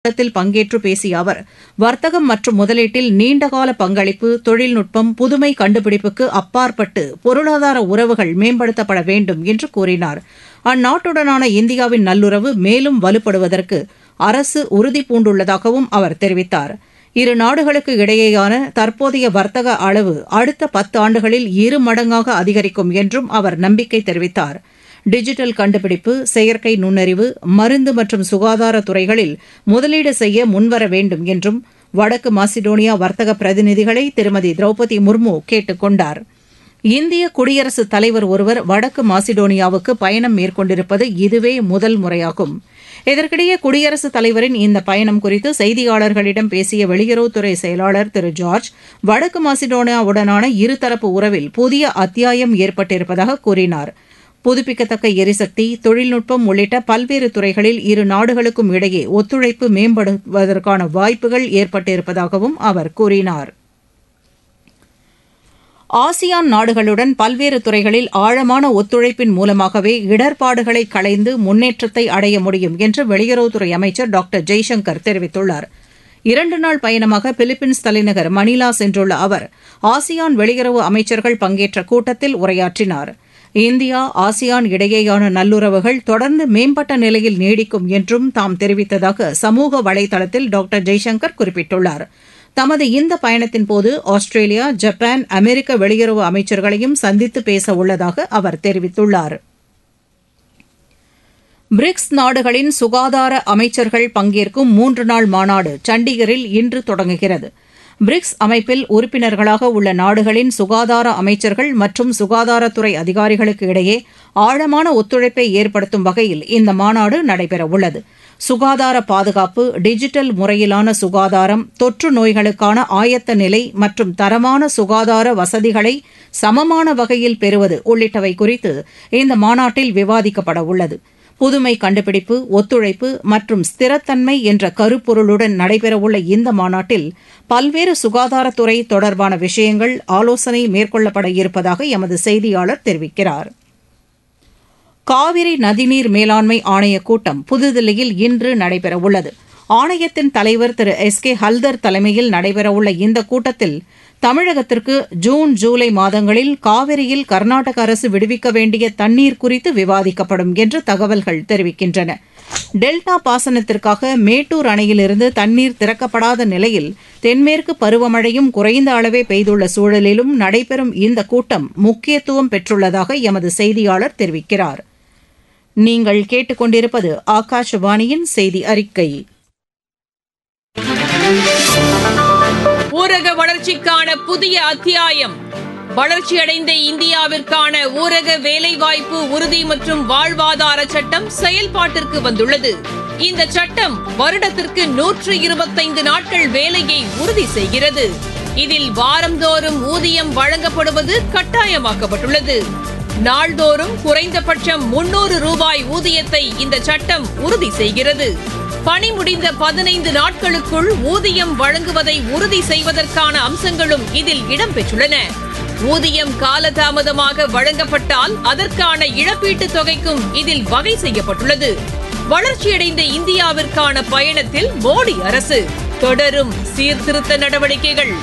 கூட்டத்தில் பங்கேற்று பேசிய அவர் வர்த்தகம் மற்றும் முதலீட்டில் நீண்டகால பங்களிப்பு தொழில்நுட்பம் புதுமை கண்டுபிடிப்புக்கு அப்பாற்பட்டு பொருளாதார உறவுகள் மேம்படுத்தப்பட வேண்டும் என்று கூறினார் அந்நாட்டுடனான இந்தியாவின் நல்லுறவு மேலும் வலுப்படுவதற்கு அரசு உறுதிபூண்டுள்ளதாகவும் அவர் தெரிவித்தார் இரு நாடுகளுக்கு இடையேயான தற்போதைய வர்த்தக அளவு அடுத்த பத்தாண்டுகளில் இரு மடங்காக அதிகரிக்கும் என்றும் அவர் நம்பிக்கை தெரிவித்தார் டிஜிட்டல் கண்டுபிடிப்பு செயற்கை நுண்ணறிவு மருந்து மற்றும் சுகாதார துறைகளில் முதலீடு செய்ய முன்வர வேண்டும் என்றும் வடக்கு மாசிடோனியா வர்த்தக பிரதிநிதிகளை திருமதி திரௌபதி முர்மு கேட்டுக் கொண்டார் இந்திய குடியரசுத் தலைவர் ஒருவர் வடக்கு மாசிடோனியாவுக்கு பயணம் மேற்கொண்டிருப்பது இதுவே முதல் முறையாகும் இதற்கிடையே குடியரசுத் தலைவரின் இந்த பயணம் குறித்து செய்தியாளர்களிடம் பேசிய வெளியுறவுத்துறை செயலாளர் திரு ஜார்ஜ் வடக்கு மாசிடோனியாவுடனான இருதரப்பு உறவில் புதிய அத்தியாயம் ஏற்பட்டிருப்பதாக கூறினார் புதுப்பிக்கத்தக்க எரிசக்தி தொழில்நுட்பம் உள்ளிட்ட பல்வேறு துறைகளில் இரு நாடுகளுக்கும் இடையே ஒத்துழைப்பு மேம்படுவதற்கான வாய்ப்புகள் ஏற்பட்டிருப்பதாகவும் அவர் கூறினார் ஆசியான் நாடுகளுடன் பல்வேறு துறைகளில் ஆழமான ஒத்துழைப்பின் மூலமாகவே இடர்பாடுகளை களைந்து முன்னேற்றத்தை அடைய முடியும் என்று வெளியுறவுத்துறை அமைச்சர் டாக்டர் ஜெய்சங்கர் தெரிவித்துள்ளார் இரண்டு நாள் பயணமாக பிலிப்பீன்ஸ் தலைநகர் மணிலா சென்றுள்ள அவர் ஆசியான் வெளியுறவு அமைச்சர்கள் பங்கேற்ற கூட்டத்தில் உரையாற்றினார் இந்தியா ஆசியான் இடையேயான நல்லுறவுகள் தொடர்ந்து மேம்பட்ட நிலையில் நீடிக்கும் என்றும் தாம் தெரிவித்ததாக சமூக வலைதளத்தில் டாக்டர் ஜெய்சங்கர் குறிப்பிட்டுள்ளார் தமது இந்த பயணத்தின்போது ஆஸ்திரேலியா ஜப்பான் அமெரிக்க வெளியுறவு அமைச்சர்களையும் சந்தித்து பேச உள்ளதாக அவர் தெரிவித்துள்ளார் பிரிக்ஸ் நாடுகளின் சுகாதார அமைச்சர்கள் பங்கேற்கும் மூன்று நாள் மாநாடு சண்டிகரில் இன்று தொடங்குகிறது பிரிக்ஸ் அமைப்பில் உறுப்பினர்களாக உள்ள நாடுகளின் சுகாதார அமைச்சர்கள் மற்றும் சுகாதாரத்துறை அதிகாரிகளுக்கு இடையே ஆழமான ஒத்துழைப்பை ஏற்படுத்தும் வகையில் இந்த மாநாடு நடைபெறவுள்ளது சுகாதார பாதுகாப்பு டிஜிட்டல் முறையிலான சுகாதாரம் தொற்று நோய்களுக்கான ஆயத்த நிலை மற்றும் தரமான சுகாதார வசதிகளை சமமான வகையில் பெறுவது உள்ளிட்டவை குறித்து இந்த மாநாட்டில் விவாதிக்கப்பட உள்ளது புதுமை கண்டுபிடிப்பு ஒத்துழைப்பு மற்றும் ஸ்திரத்தன்மை என்ற கருப்பொருளுடன் நடைபெறவுள்ள இந்த மாநாட்டில் பல்வேறு சுகாதாரத்துறை தொடர்பான விஷயங்கள் ஆலோசனை மேற்கொள்ளப்பட இருப்பதாக எமது செய்தியாளர் தெரிவிக்கிறார் காவிரி நதிநீர் மேலாண்மை ஆணையக் கூட்டம் புதுதில்லியில் இன்று நடைபெறவுள்ளது ஆணையத்தின் தலைவர் திரு எஸ் கே ஹல்தர் தலைமையில் நடைபெறவுள்ள இந்த கூட்டத்தில் தமிழகத்திற்கு ஜூன் ஜூலை மாதங்களில் காவிரியில் கர்நாடக அரசு விடுவிக்க வேண்டிய தண்ணீர் குறித்து விவாதிக்கப்படும் என்று தகவல்கள் தெரிவிக்கின்றன டெல்டா பாசனத்திற்காக மேட்டூர் அணையிலிருந்து தண்ணீர் திறக்கப்படாத நிலையில் தென்மேற்கு பருவமழையும் குறைந்த அளவே பெய்துள்ள சூழலிலும் நடைபெறும் இந்த கூட்டம் முக்கியத்துவம் பெற்றுள்ளதாக எமது செய்தியாளர் தெரிவிக்கிறார் நீங்கள் கேட்டுக்கொண்டிருப்பது ஆகாஷவாணியின் செய்தி அறிக்கை ஊரக வளர்ச்சிக்கான புதிய அத்தியாயம் வளர்ச்சியடைந்த இந்தியாவிற்கான ஊரக வேலைவாய்ப்பு உறுதி மற்றும் வாழ்வாதார சட்டம் செயல்பாட்டிற்கு வந்துள்ளது இந்த சட்டம் வருடத்திற்கு நூற்று இருபத்தைந்து நாட்கள் வேலையை உறுதி செய்கிறது இதில் வாரந்தோறும் ஊதியம் வழங்கப்படுவது கட்டாயமாக்கப்பட்டுள்ளது நாள்தோறும் குறைந்தபட்சம் முன்னூறு ரூபாய் ஊதியத்தை இந்த சட்டம் உறுதி செய்கிறது பணி முடிந்த பதினைந்து நாட்களுக்குள் ஊதியம் வழங்குவதை உறுதி செய்வதற்கான அம்சங்களும் இதில் இடம்பெற்றுள்ளன ஊதியம் காலதாமதமாக வழங்கப்பட்டால் அதற்கான இழப்பீட்டுத் தொகைக்கும் இதில் வகை செய்யப்பட்டுள்ளது வளர்ச்சியடைந்த இந்தியாவிற்கான பயணத்தில் மோடி அரசு தொடரும் சீர்திருத்த நடவடிக்கைகள்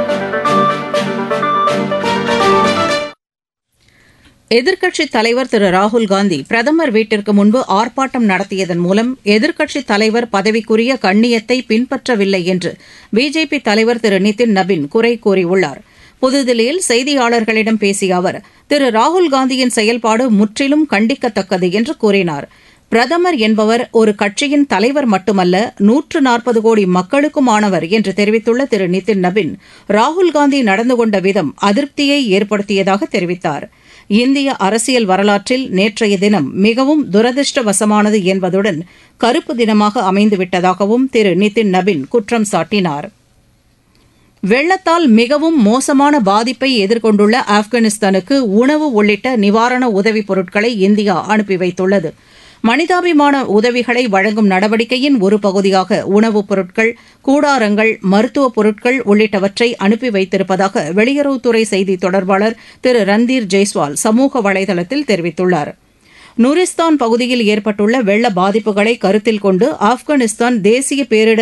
எதிர்க்கட்சித் தலைவர் திரு ராகுல்காந்தி பிரதமர் வீட்டிற்கு முன்பு ஆர்ப்பாட்டம் நடத்தியதன் மூலம் எதிர்க்கட்சித் தலைவர் பதவிக்குரிய கண்ணியத்தை பின்பற்றவில்லை என்று பிஜேபி தலைவர் திரு நிதின் நபின் குறை கூறியுள்ளார் புதுதில்லியில் செய்தியாளர்களிடம் பேசிய அவர் திரு ராகுல்காந்தியின் செயல்பாடு முற்றிலும் கண்டிக்கத்தக்கது என்று கூறினார் பிரதமர் என்பவர் ஒரு கட்சியின் தலைவர் மட்டுமல்ல நூற்று நாற்பது கோடி மக்களுக்குமானவர் என்று தெரிவித்துள்ள திரு நிதின் நபின் ராகுல்காந்தி நடந்து கொண்ட விதம் அதிருப்தியை ஏற்படுத்தியதாக தெரிவித்தார் இந்திய அரசியல் வரலாற்றில் நேற்றைய தினம் மிகவும் துரதிருஷ்டவசமானது என்பதுடன் கருப்பு தினமாக அமைந்துவிட்டதாகவும் திரு நிதின் நபின் குற்றம் சாட்டினார் வெள்ளத்தால் மிகவும் மோசமான பாதிப்பை எதிர்கொண்டுள்ள ஆப்கானிஸ்தானுக்கு உணவு உள்ளிட்ட நிவாரண உதவிப் பொருட்களை இந்தியா அனுப்பி வைத்துள்ளது மனிதாபிமான உதவிகளை வழங்கும் நடவடிக்கையின் ஒரு பகுதியாக உணவுப் பொருட்கள் கூடாரங்கள் மருத்துவப் பொருட்கள் உள்ளிட்டவற்றை அனுப்பி வைத்திருப்பதாக வெளியுறவுத்துறை செய்தி தொடர்பாளர் திரு ரந்தீர் ஜெய்ஸ்வால் சமூக வலைதளத்தில் தெரிவித்துள்ளார் நூரிஸ்தான் பகுதியில் ஏற்பட்டுள்ள வெள்ள பாதிப்புகளை கருத்தில் கொண்டு ஆப்கானிஸ்தான் தேசிய பேரிடர்